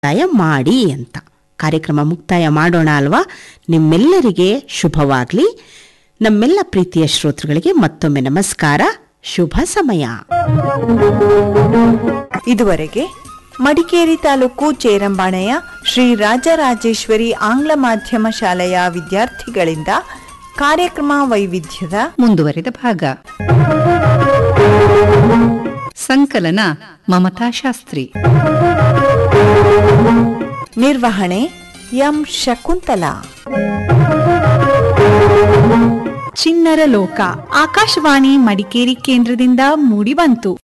ಮುಕ್ತಾಯ ಮಾಡಿ ಅಂತ ಕಾರ್ಯಕ್ರಮ ಮುಕ್ತಾಯ ಮಾಡೋಣ ಅಲ್ವಾ ನಿಮ್ಮೆಲ್ಲರಿಗೆ ಶುಭವಾಗ್ಲಿ ನಮ್ಮೆಲ್ಲ ಪ್ರೀತಿಯ ಶ್ರೋತೃಗಳಿಗೆ ಮತ್ತೊಮ್ಮೆ ನಮಸ್ಕಾರ ಶುಭ ಸಮಯ ಇದುವರೆಗೆ ಮಡಿಕೇರಿ ತಾಲೂಕು ಚೇರಂಬಾಣೆಯ ಶ್ರೀ ರಾಜರಾಜೇಶ್ವರಿ ಆಂಗ್ಲ ಮಾಧ್ಯಮ ಶಾಲೆಯ ವಿದ್ಯಾರ್ಥಿಗಳಿಂದ ಕಾರ್ಯಕ್ರಮ ವೈವಿಧ್ಯದ ಮುಂದುವರೆದ ಭಾಗ ಸಂಕಲನ ಮಮತಾ ಶಾಸ್ತ್ರಿ ನಿರ್ವಹಣೆ ಎಂ ಶಕುಂತಲಾ ಚಿಣ್ಣರ ಲೋಕ ಆಕಾಶವಾಣಿ ಮಡಿಕೇರಿ ಕೇಂದ್ರದಿಂದ ಮೂಡಿಬಂತು